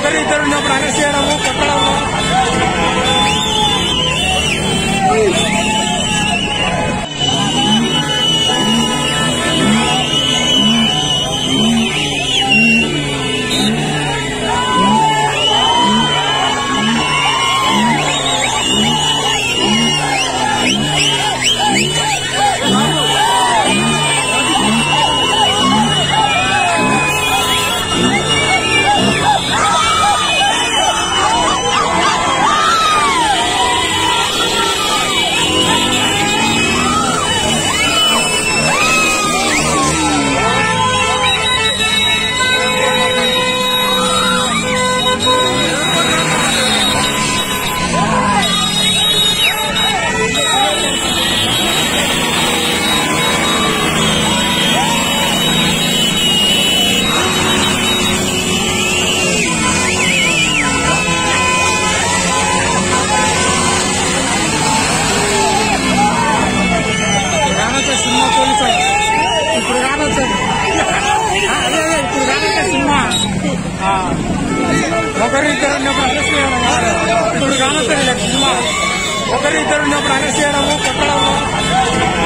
ఒకరిద్దరు ఉన్నప్పుడు అరెస్ట్ చేయడము కొట్టడము రానొచ్చే సినిమా పోలీసు ఇప్పుడు రానొచ్చేది ఆ, అదే అదే ఇప్పుడు రానొచ్చే సినిమా ఆ, ఒకరిద్దరు ఉన్నప్పుడు అరెస్ట్ చేయడం కాదు. ఇప్పుడు రానొచ్చేది లేదు సినిమా ఒకరిద్దరు ఉన్నప్పుడు అరెస్ట్ చేయడము కొట్టడము